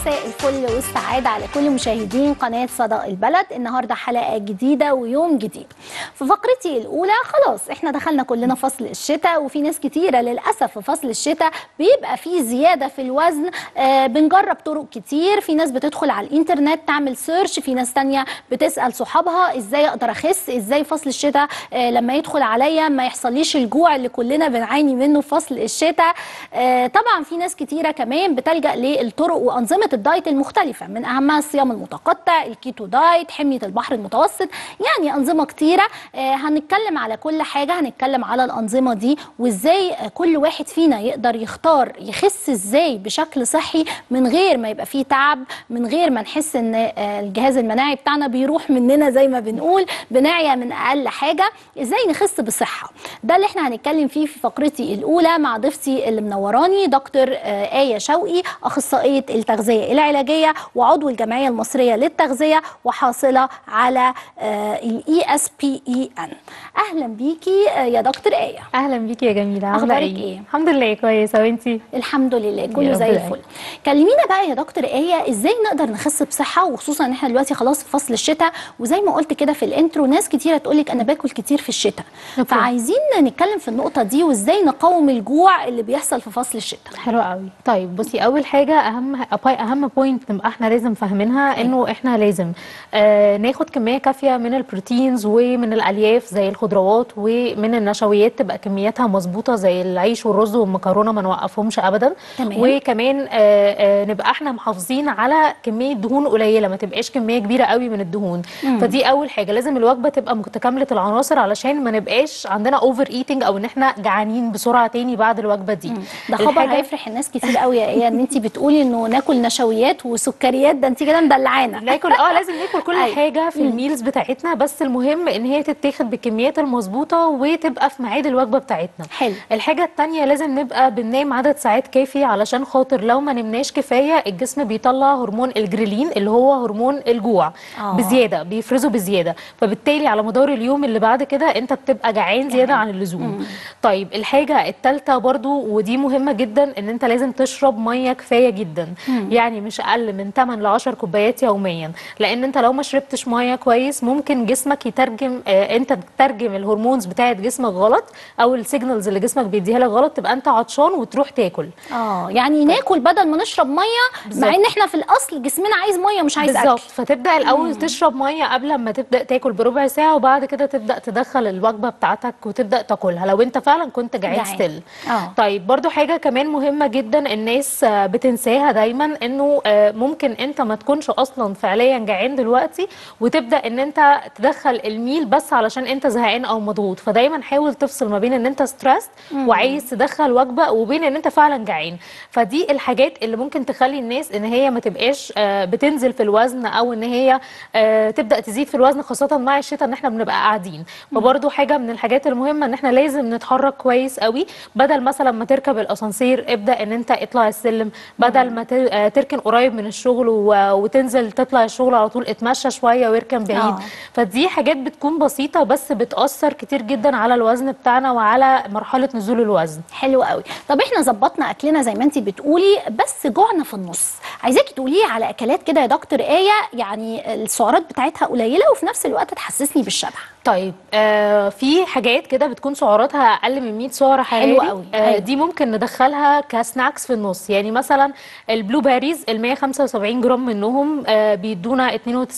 مساء الفل والسعادة على كل مشاهدين قناة صدى البلد النهاردة حلقة جديدة ويوم جديد في فقرتي الأولى خلاص احنا دخلنا كلنا فصل الشتاء وفي ناس كتيرة للأسف في فصل الشتاء بيبقى فيه زيادة في الوزن آه بنجرب طرق كتير في ناس بتدخل على الإنترنت تعمل سيرش في ناس تانية بتسأل صحابها ازاي أقدر أخس ازاي فصل الشتاء آه لما يدخل عليا ما يحصليش الجوع اللي كلنا بنعاني منه في فصل الشتاء آه طبعا في ناس كتيرة كمان بتلجأ للطرق وأنظمة الدايت المختلفة من أهمها الصيام المتقطع الكيتو دايت حمية البحر المتوسط يعني أنظمة كتيرة آه هنتكلم على كل حاجة هنتكلم على الأنظمة دي وإزاي آه كل واحد فينا يقدر يختار يخس إزاي بشكل صحي من غير ما يبقى فيه تعب من غير ما نحس إن آه الجهاز المناعي بتاعنا بيروح مننا زي ما بنقول بنعيا من أقل حاجة إزاي نخس بصحة ده اللي احنا هنتكلم فيه في فقرتي الأولى مع ضيفتي اللي منوراني دكتور آه آية شوقي أخصائية التغذية العلاجية وعضو الجمعية المصرية للتغذية وحاصلة على الاي اس بي اي ان اهلا بيكي آه يا دكتور آية اهلا بيكي يا جميله عامله أخبارك إيه؟ الحمد لله كويسه وانتي الحمد لله يا كله رب زي دايما. الفل كلمينا بقى يا دكتور آية ازاي نقدر نخس بصحة وخصوصا ان احنا دلوقتي خلاص في فصل الشتاء وزي ما قلت كده في الانترو ناس كتيرة تقولك انا باكل كتير في الشتاء أوكي. فعايزين نتكلم في النقطة دي وازاي نقاوم الجوع اللي بيحصل في فصل الشتاء حلو قوي طيب بصي اول حاجه اهم اهم بوينت نبقى احنا لازم فاهمينها انه احنا لازم آه ناخد كميه كافيه من البروتينز ومن الالياف زي الخضروات ومن النشويات تبقى كمياتها مظبوطه زي العيش والرز والمكرونه ما نوقفهمش ابدا تمام. وكمان آه آه نبقى احنا محافظين على كميه دهون قليله ما تبقاش كميه كبيره قوي من الدهون مم. فدي اول حاجه لازم الوجبه تبقى متكامله العناصر علشان ما نبقاش عندنا اوفر ايتنج او ان احنا جعانين بسرعه تاني بعد الوجبه دي ده خبر الحاجة- هيفرح الناس كتير قوي يا ايه ان انت بتقولي انه ناكل نشويات وسكريات ده انت كده مدلعانا ناكل اه لازم ناكل كل أيوة. حاجه في مم. الميلز بتاعتنا بس المهم ان هي تتاخد بالكميات المظبوطه وتبقى في ميعاد الوجبه بتاعتنا حلو الحاجة التانية لازم نبقى بننام عدد ساعات كافي علشان خاطر لو ما نمناش كفاية الجسم بيطلع هرمون الجريلين اللي هو هرمون الجوع آه. بزيادة بيفرزه بزيادة فبالتالي على مدار اليوم اللي بعد كده انت بتبقى جعان زيادة عن اللزوم طيب الحاجة التالتة برضو ودي مهمة جدا ان انت لازم تشرب مية كفاية جدا يعني مش اقل من 8 ل 10 كوبايات يوميا لان انت لو ما شربتش مية كويس ممكن جسمك يترجم آه انت تترجم الهرمونز بتاعت جسمك غلط او السيجنالز اللي جسمك بيديها لك غلط تبقى انت عطشان وتروح تاكل اه يعني ناكل بدل ما نشرب ميه مع بالظبط. ان احنا في الاصل جسمنا عايز ميه مش عايز بالظبط اكل فتبدا الاول تشرب ميه قبل ما تبدا تاكل بربع ساعه وبعد كده تبدا تدخل الوجبه بتاعتك وتبدا تاكلها لو انت فعلا كنت جعان جعان. ستيل اه طيب برضو حاجة كمان مهمة جدا الناس آه، بتنساها دايما انه آه، ممكن انت ما تكونش اصلا فعليا جعان دلوقتي وتبدأ ان انت تدخل الميل بس علشان انت زهقان او مضغوط فدايما حاول تفصل ما بين ان انت ستريس وعايز تدخل وجبة وبين ان انت فعلا جعان فدي الحاجات اللي ممكن تخلي الناس ان هي ما تبقاش آه، بتنزل في الوزن او ان هي آه، تبدأ تزيد في الوزن خاصة مع الشتاء ان احنا بنبقى قاعدين فبرضو حاجة من الحاجات المهمة ان احنا لازم نتحرك كويس قوي بدل مثلا ما تركب الاسانسير ابدا ان انت اطلع السلم بدل ما تر- آه، تركن قريب من الشغل و- وتنزل تطلع الشغل على طول اتمشى شويه واركن بعيد آه. فدي حاجات بتكون بسيطه بس بتاثر كتير جدا على الوزن بتاعنا وعلى مرحله نزول الوزن حلو قوي طب احنا ظبطنا اكلنا زي ما انت بتقولي بس جوعنا في النص عايزاكي تقولي لي على اكلات كده يا دكتور ايه يعني السعرات بتاعتها قليله وفي نفس الوقت تحسسني بالشبع طيب آه في حاجات كده بتكون سعراتها اقل من 100 سعر حراري حلوة قوي، آه أيوة. دي ممكن ندخلها كسناكس في النص يعني مثلا البلو بيريز ال 175 جرام منهم آه بيدونا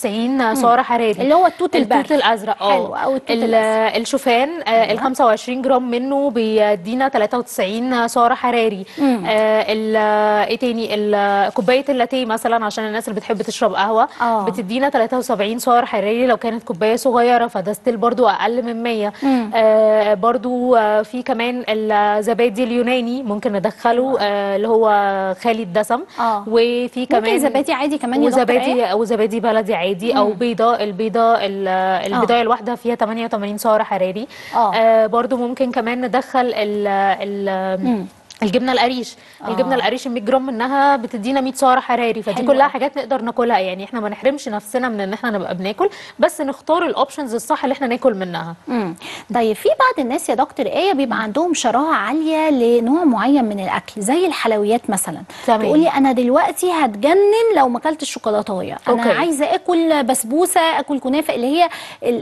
92 سعر حراري اللي هو التوت التوت البري. الازرق اه حلو، أو التوت ال- الأزرق. الشوفان آه ال 25 جرام منه بيدينا 93 سعر حراري مم. آه ال- آه، ايه تاني ال- كوبايه اللاتيه مثلا عشان الناس اللي بتحب تشرب قهوه آه. بتدينا 73 سعر حراري لو كانت كوبايه صغيره فده ستيل برضو اقل من 100 مم. آه برضو آه في كمان الزبادي اليوناني ممكن ندخله آه اللي هو خالي الدسم اه وفي كمان ممكن زبادي عادي كمان يا دكتور إيه؟ وزبادي او زبادي بلدي عادي او مم. بيضه البيضه ال- البيضايه الواحده فيها 88 سعر حراري آه. آه برضو ممكن كمان ندخل ال ال مم. الجبنه القريش آه. الجبنه القريش ال 100 جرام منها بتدينا 100 سعر حراري فدي حلو كلها أوي. حاجات نقدر ناكلها يعني احنا ما نحرمش نفسنا من ان احنا نبقى بناكل بس نختار الاوبشنز الصح اللي احنا ناكل منها مم. طيب في بعض الناس يا دكتور ايه بيبقى عندهم شراهه عاليه لنوع معين من الاكل زي الحلويات مثلا تمام. تقولي انا دلوقتي هتجنن لو ما اكلتش الشوكولاتايه انا أوكي. عايزه اكل بسبوسه اكل كنافه اللي هي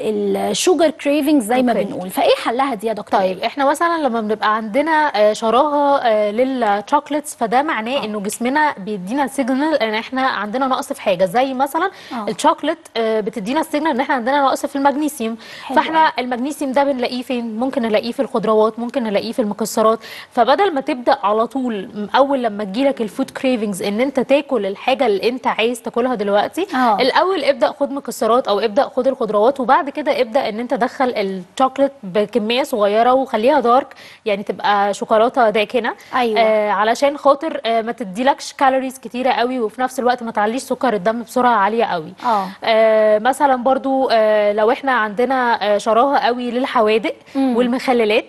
الشوجر كريفنجز زي ما أوكي. بنقول فايه حلها دي يا دكتور طيب احنا مثلا لما بنبقى عندنا آه، شراهه آه، للشوكليتس فده معناه انه جسمنا بيدينا سيجنال ان احنا عندنا نقص في حاجه زي مثلا آه. الشوكليت آه، بتدينا السيجنال ان احنا عندنا نقص في المغنيسيوم حلو فاحنا المغنيسيوم ده بنلاقيه فين ممكن نلاقيه في الخضروات ممكن نلاقيه في المكسرات فبدل ما تبدا على طول م- اول لما تجيلك الفود كريفنجز ان انت تاكل الحاجه اللي انت عايز تاكلها دلوقتي آه. الاول ابدا خد مكسرات او ابدا خد الخضروات وبعد كده ابدا ان انت دخل الشوكليت بكميه صغيره وخليها دارك يعني تبقى شوكولاته داكنه أيوة. آه علشان خاطر آه ما تديلكش كالوريز كتيره قوي وفي نفس الوقت ما تعليش سكر الدم بسرعه عاليه قوي اه آه مثلا برضو آه لو احنا عندنا آه شراهه قوي للحوادق والمخللات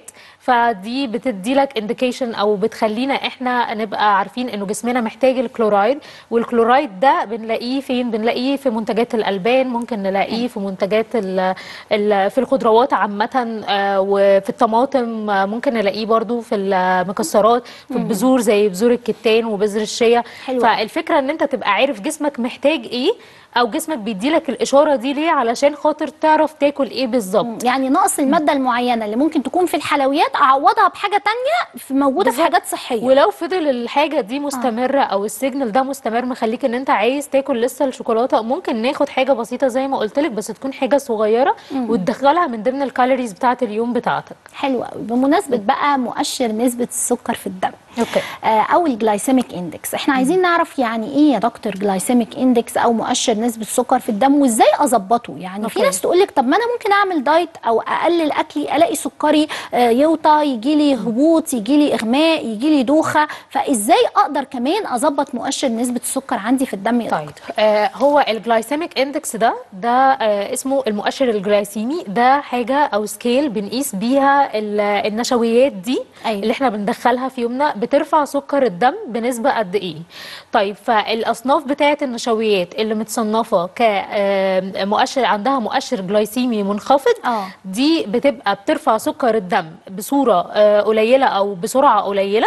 فدي بتدي لك انديكيشن او بتخلينا احنا نبقى عارفين انه جسمنا محتاج الكلورايد والكلورايد ده بنلاقيه فين بنلاقيه في منتجات الالبان ممكن نلاقيه في منتجات ال ال في الخضروات عامه آه، وفي الطماطم آه، ممكن نلاقيه برضو في المكسرات في البذور زي بذور الكتان وبذر الشيا حلو. فالفكره ان انت تبقى عارف جسمك محتاج ايه او جسمك بيديلك الاشاره دي ليه علشان خاطر تعرف تاكل ايه بالظبط يعني نقص الماده المعينه اللي ممكن تكون في الحلويات اعوضها بحاجه تانية في موجوده في بالظبط. حاجات صحيه ولو فضل الحاجه دي مستمره او السيجنال ده مستمر مخليك ان انت عايز تاكل لسه الشوكولاته ممكن ناخد حاجه بسيطه زي ما قلت لك بس تكون حاجه صغيره وتدخلها من ضمن الكالوريز بتاعه اليوم بتاعتك حلو قوي بمناسبه بقى مؤشر نسبه السكر في الدم اوكي آه، او الجلايسيميك اندكس احنا عايزين نعرف يعني ايه يا دكتور جلايسيميك اندكس او مؤشر نسبه السكر في الدم وازاي اظبطه يعني في أوكي. ناس تقول لك طب ما انا ممكن اعمل دايت او اقلل اكلي الاقي سكري آه، يوطى يجي لي هبوط يجي لي اغماء يجي لي دوخه فازاي اقدر كمان اظبط مؤشر نسبه السكر عندي في الدم يا طيب دكتور آه هو الجلايسيميك اندكس ده ده آه اسمه المؤشر الجلايسيمي ده حاجه او سكيل بنقيس بيها ال- النشويات دي أيوة. اللي احنا بندخلها في يومنا بترفع سكر الدم بنسبه قد ايه طيب فالاصناف بتاعه النشويات اللي متصنفه كمؤشر عندها مؤشر جلايسيمي منخفض آه. دي بتبقى بترفع سكر الدم بصوره آه، قليله او بسرعه قليله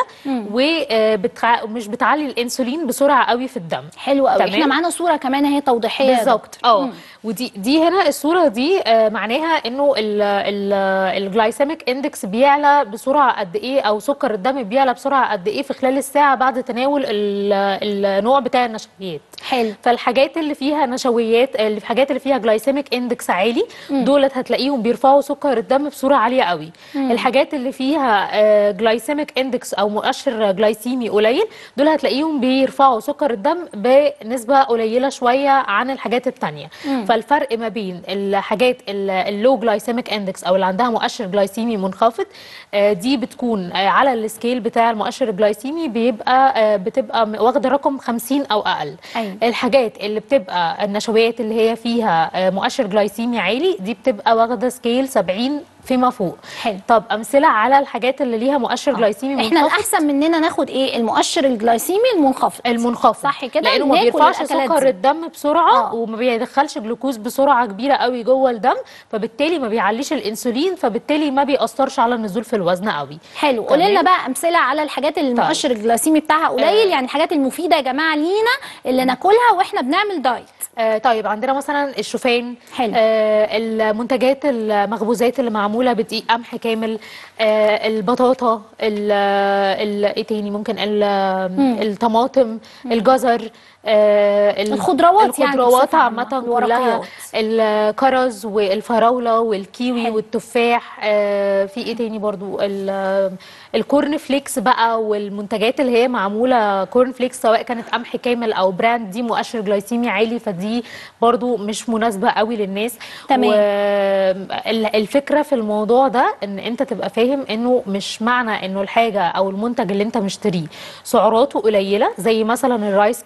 ومش بتعلي الانسولين بسرعه قوي في الدم حلو قوي تمام. احنا معانا صوره كمان اهي توضيحيه يا بالظبط دكتور. اه مم. ودي دي هنا الصوره دي آه، معناها انه الجلايسيميك اندكس بيعلى بسرعه قد ايه او سكر الدم بيعلى بسرعه قد ايه في خلال الساعه بعد تناول ال- النوع بتاع النشويات حلو فالحاجات اللي فيها نشويات اللي في الحاجات اللي فيها جلايسيميك اندكس عالي دولت هتلاقيهم بيرفعوا سكر الدم بسرعه عاليه قوي الحاجات اللي فيها جلايسيميك اندكس او مؤشر جلايسيمي قليل دول هتلاقيهم بيرفعوا سكر الدم بنسبه قليله شويه عن الحاجات التانية فالفرق ما بين الحاجات اللو جلايسيميك اندكس او اللي عندها مؤشر جلايسيمي منخفض آه، دي بتكون آه، على السكيل بتاع المؤشر الجلايسيمي بيبقى آه، بتبقى م- واخده رقم 50 او اقل أيوة. الحاجات اللي بتبقى النشويات اللي هي فيها آه، مؤشر جلايسيمي عالي دي بتبقى واخده سكيل 70 فيما فوق حلو. طب امثله على الحاجات اللي ليها مؤشر جلايسيمي احنا منخفض الاحسن مننا ناخد ايه المؤشر الجلايسيمي المنخفض المنخفض صح كده لانه ما ناكل بيرفعش الأكلات سكر دي. الدم بسرعه آه. وما بيدخلش جلوكوز بسرعه كبيره قوي جوه الدم فبالتالي ما بيعليش الانسولين فبالتالي ما بيأثرش على النزول في الوزن قوي حلو قولي لنا بقى امثله على الحاجات اللي المؤشر الجلايسيمي بتاعها قليل آه. يعني الحاجات المفيده يا جماعه لينا اللي ناكلها واحنا بنعمل دايت آه طيب عندنا مثلا الشوفان حلو. آه المنتجات المخبوزات اللي معموله بدقيق قمح كامل آه البطاطا ال- ال- ايه تاني ممكن ال- الطماطم الجزر آه ال- الخضروات يعني الخضروات بصفة عامة، عامه كلها الورقيات. الكرز والفراوله والكيوي حلو. والتفاح آه في ايه تاني برضو ال- الكورن فليكس بقى والمنتجات اللي هي معموله كورن فليكس سواء كانت قمح كامل او براند دي مؤشر جلايسيمي عالي فدي برضو مش مناسبه قوي للناس تمام. والفكره في الموضوع ده ان انت تبقى فاهم انه مش معنى انه الحاجه او المنتج اللي انت مشتريه سعراته قليله زي مثلا الرايس كيك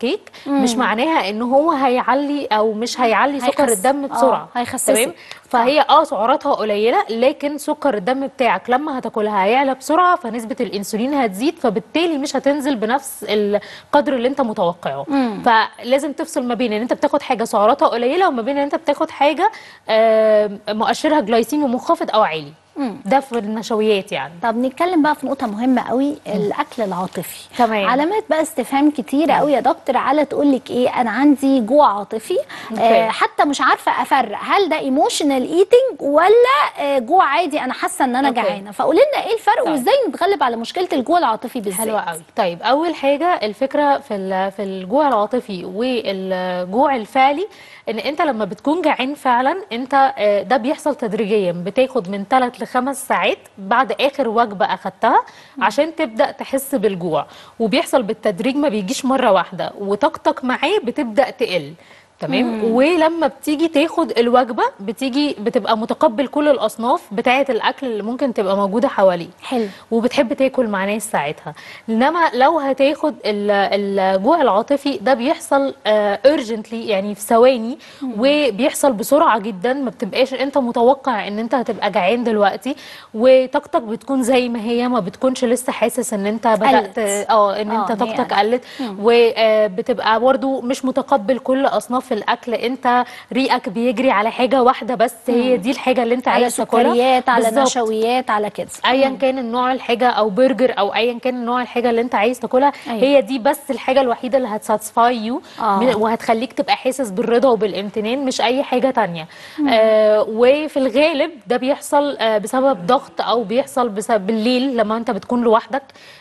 مش معناها ان هو هيعلي او مش هيعلي سكر هيخس- الدم آه، بسرعه هيخسسك. تمام فهي اه سعراتها قليله لكن سكر الدم بتاعك لما هتاكلها هيعلى بسرعه فنسبه الانسولين هتزيد فبالتالي مش هتنزل بنفس القدر اللي انت متوقعه فلازم تفصل ما بين ان انت بتاخد حاجه سعراتها قليله وما بين ان انت بتاخد حاجه آه، مؤشرها جلايسيمي منخفض او عالي ده في النشويات يعني طب نتكلم بقى في نقطة مهمة قوي الأكل العاطفي تمام. علامات بقى استفهام كتيرة قوي يا دكتور على تقول لك إيه أنا عندي جوع عاطفي أوكي. آه حتى مش عارفة أفرق هل ده ايموشنال ايتنج ولا آه جوع عادي أنا حاسة إن أنا أوكي. جعانة فقولي لنا إيه الفرق طيب. وإزاي نتغلب على مشكلة الجوع العاطفي بالذات حلوة قوي طيب اول حاجه الفكره في ال- في الجوع العاطفي والجوع الفعلي ان انت لما بتكون جعان فعلا انت آه، ده بيحصل تدريجيا بتاخد من 3 ل 5 ساعات بعد اخر وجبه اخدتها عشان تبدا تحس بالجوع وبيحصل بالتدريج ما بيجيش مره واحده وطاقتك معاه بتبدا تقل تمام ولما بتيجي تاخد الوجبه بتيجي بتبقى متقبل كل الاصناف بتاعه الاكل اللي ممكن تبقى موجوده حواليك حلو وبتحب تاكل مع ناس ساعتها انما لو هتاخد ال- الجوع العاطفي ده بيحصل اورجنتلي يعني في ثواني وبيحصل بسرعه جدا ما بتبقاش انت متوقع ان انت هتبقى جعان دلوقتي وطاقتك بتكون زي ما هي ما بتكونش لسه حاسس ان انت بدات قلت. اه ان آه، انت هي طاقتك قلت. قلت وبتبقى برضو مش متقبل كل اصناف الاكل انت ريقك بيجري على حاجه واحده بس هي دي الحاجه اللي انت على عايز تاكلها سكريات على بالظبط. نشويات على كده ايا كان النوع الحاجه او برجر او ايا كان النوع الحاجه اللي انت عايز تاكلها أيوة. هي دي بس الحاجه الوحيده اللي هتساتسفاي يو آه. وهتخليك تبقى حاسس بالرضا وبالامتنان مش اي حاجه تانية آه وفي الغالب ده بيحصل آه بسبب ضغط او بيحصل بسبب بالليل لما انت بتكون لوحدك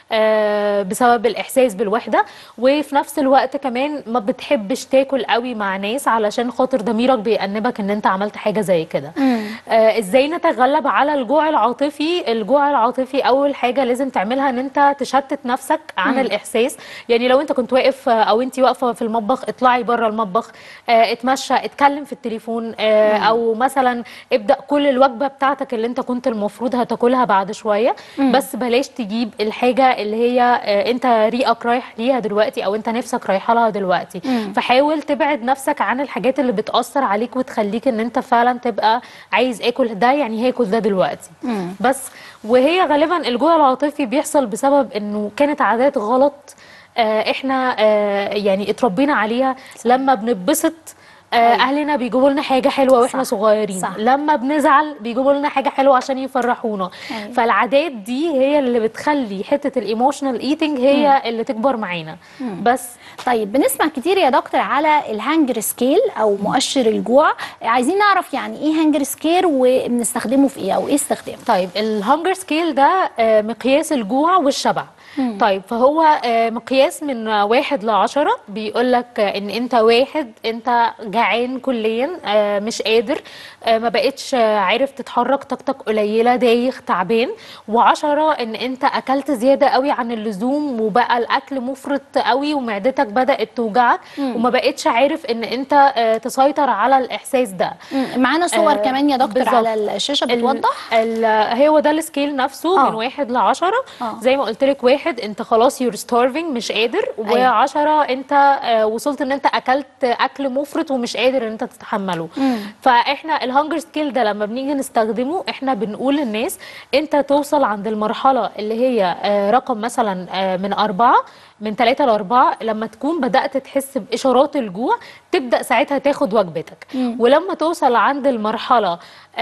آه بسبب الاحساس بالوحده وفي نفس الوقت كمان ما بتحبش تاكل قوي مع ناس علشان خاطر ضميرك بيأنبك ان انت عملت حاجه زي كده آه ازاي نتغلب على الجوع العاطفي الجوع العاطفي اول حاجه لازم تعملها ان انت تشتت نفسك عن الاحساس يعني لو انت كنت واقف آه، او انت واقفه في المطبخ اطلعي بره المطبخ آه اتمشى اتكلم في التليفون آه او مثلا ابدا كل الوجبه بتاعتك اللي انت كنت المفروض هتاكلها بعد شويه بس بلاش تجيب الحاجه اللي هي آه انت ريقك رايح ليها دلوقتي او انت نفسك رايحه لها دلوقتي فحاول تبعد نفسك عن الحاجات اللي بتاثر عليك وتخليك ان انت فعلا تبقى عايز اكل ده يعني هاكل ده دلوقتي بس وهي غالبا الجوع العاطفي بيحصل بسبب انه كانت عادات غلط آه، احنا آه، يعني اتربينا عليها لما بنتبسط آه، أيوة. اهلنا بيجيبوا لنا حاجه حلوه واحنا صح، صغيرين صح. لما بنزعل بيجيبوا لنا حاجه حلوه عشان يفرحونا أيوة. فالعادات دي هي اللي بتخلي حته الايموشنال ايتنج هي اللي تكبر معانا بس طيب بنسمع كتير يا دكتور على الهانجر سكيل او مؤشر الجوع عايزين نعرف يعني ايه هانجر سكيل وبنستخدمه في ايه او ايه استخدامه طيب الهانجر سكيل ده آه، مقياس الجوع والشبع طيب فهو آه، مقياس من آه، واحد لعشرة بيقول لك ان انت واحد انت جعان كليا آه، مش قادر آه، ما بقتش آه، عارف تتحرك طاقتك قليله دايخ تعبان وعشرة ان انت اكلت زياده قوي عن اللزوم وبقى الاكل مفرط قوي ومعدتك بدات توجعك وما بقتش عارف ان انت آه، تسيطر على الاحساس ده مم. معانا صور آه، كمان يا دكتور بالظبط. على الشاشه بتوضح ال ال هو ده السكيل نفسه آه. من واحد لعشرة آه. زي ما قلت لك واحد انت خلاص يور ستارفنج مش قادر أيوة. وعشرة انت آه، وصلت ان انت اكلت اكل مفرط ومش قادر ان انت تتحمله فاحنا الهانجر سكيل ده لما بنيجي نستخدمه احنا بنقول للناس انت توصل عند المرحله اللي هي آه، رقم مثلا آه، من اربعه من ثلاثة لأربعة لما تكون بدأت تحس بإشارات الجوع تبدأ ساعتها تاخد وجبتك ولما توصل عند المرحلة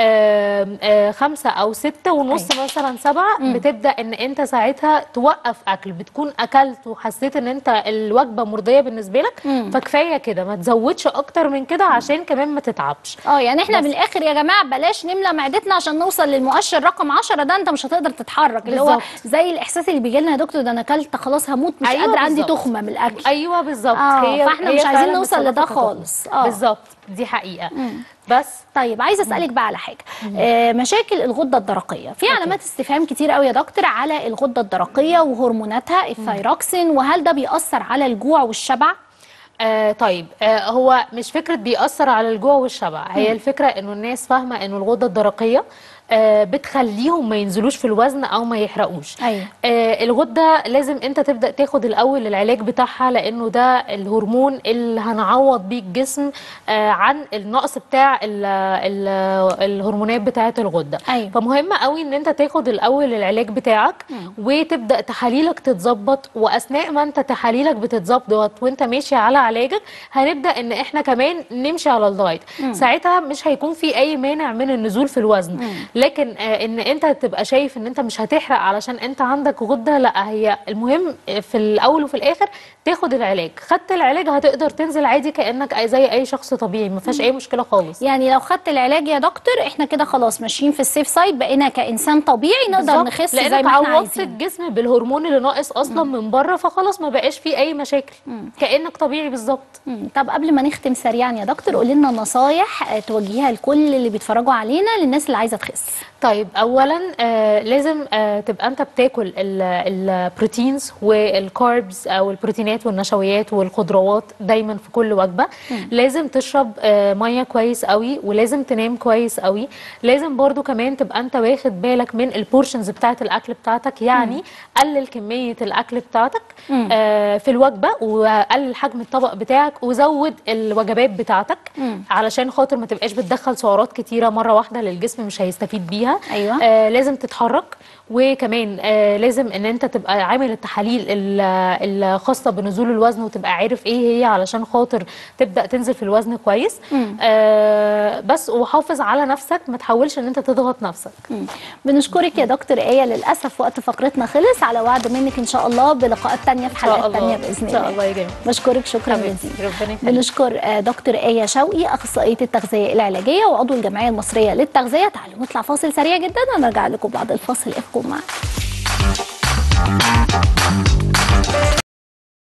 آم، آه، خمسة أو ستة ونص مثلا سبعة بتبدأ إن أنت ساعتها توقف أكل بتكون أكلت وحسيت إن أنت الوجبة مرضية بالنسبة لك فكفاية كده ما تزودش أكتر من كده عشان كمان ما تتعبش اه يعني احنا بس. من الاخر يا جماعه بلاش نملى معدتنا عشان نوصل للمؤشر رقم 10 ده انت مش هتقدر تتحرك اللي هو بالظبط. زي الاحساس اللي بيجي لنا يا دكتور ده انا اكلت خلاص هموت مش أيوة قادره عندي بالظبط. تخمه من الاكل ايوه بالظبط آه، فإحنا مش عايزين فعلاً نوصل لده بتصرفك هتخرج. خالص. آه. بالظبط دي حقيقه بس طيب عايزه اسالك بقى على حاجه آه مشاكل الغده الدرقيه في علامات استفهام كتير قوي يا دكتور على الغده الدرقيه وهرموناتها الثايروكسين وهل ده بيأثر على الجوع والشبع آه طيب آه هو مش فكرة بيأثر على الجوع والشبع هي الفكرة انه الناس فاهمة انه الغدة الدرقية آه، بتخليهم ما ينزلوش في الوزن او ما يحرقوش أيوة. آه، الغده لازم انت تبدا تاخد الاول العلاج بتاعها لانه ده الهرمون اللي هنعوض بيه الجسم آه، عن النقص بتاع ال ال الهرمونات بتاعه الغده أيوة. فمهم قوي ان انت تاخد الاول العلاج بتاعك وتبدا تحاليلك تتظبط واثناء ما انت تحاليلك بتتظبط وانت ماشي على علاجك هنبدا ان احنا كمان نمشي على الدايت ساعتها مش هيكون في اي مانع من النزول في الوزن لكن آه، ان انت تبقى شايف ان انت مش هتحرق علشان انت عندك غده لا هي المهم في الاول وفي الاخر تاخد العلاج خدت العلاج هتقدر تنزل عادي كانك أي- زي اي شخص طبيعي ما فيهاش اي مشكله خالص يعني لو خدت العلاج يا دكتور احنا كده خلاص ماشيين في السيف سايد بقينا كانسان طبيعي نقدر بالظبط. نخس زي لانك ما احنا عوضت عايزين الجسم بالهرمون اللي ناقص اصلا من بره فخلاص ما بقاش فيه اي مشاكل كانك طبيعي بالظبط مم. طب قبل ما نختم سريعا يا دكتور قولي لنا نصايح آه، توجهيها لكل اللي بيتفرجوا علينا للناس اللي عايزه تخس طيب اولا آه لازم آه تبقى انت بتاكل ال- البروتينز والكاربز او البروتينات والنشويات والخضروات دايما في كل وجبه لازم تشرب آه ميه كويس قوي ولازم تنام كويس قوي لازم برضو كمان تبقى انت واخد بالك من البورشنز بتاعه الاكل بتاعتك يعني قلل كميه الاكل بتاعتك آه في الوجبه وقلل حجم الطبق بتاعك وزود الوجبات بتاعتك علشان خاطر ما تبقاش بتدخل سعرات كتيره مره واحده للجسم مش هيستفيد بيها أيوة. آه لازم تتحرك وكمان آه لازم ان انت تبقى عامل التحاليل ال- الخاصه بنزول الوزن وتبقى عارف ايه هي علشان خاطر تبدا تنزل في الوزن كويس آه بس وحافظ على نفسك ما تحاولش ان انت تضغط نفسك مم. بنشكرك يا دكتور ايه للاسف وقت فقرتنا خلص على وعد منك ان شاء الله بلقاءات تانية في ان شاء حلقات الله تانية باذن ان شاء الله الله يا جميل بشكرك شكرا حبيبتي، جزيلا ربنا يخليك. بنشكر آه، دكتور ايه شوقي اخصائيه التغذيه العلاجيه وعضو الجمعيه المصريه للتغذيه تعالوا نطلع فاصل سريع جدا ونرجع لكم بعد الفاصل ابقوا معنا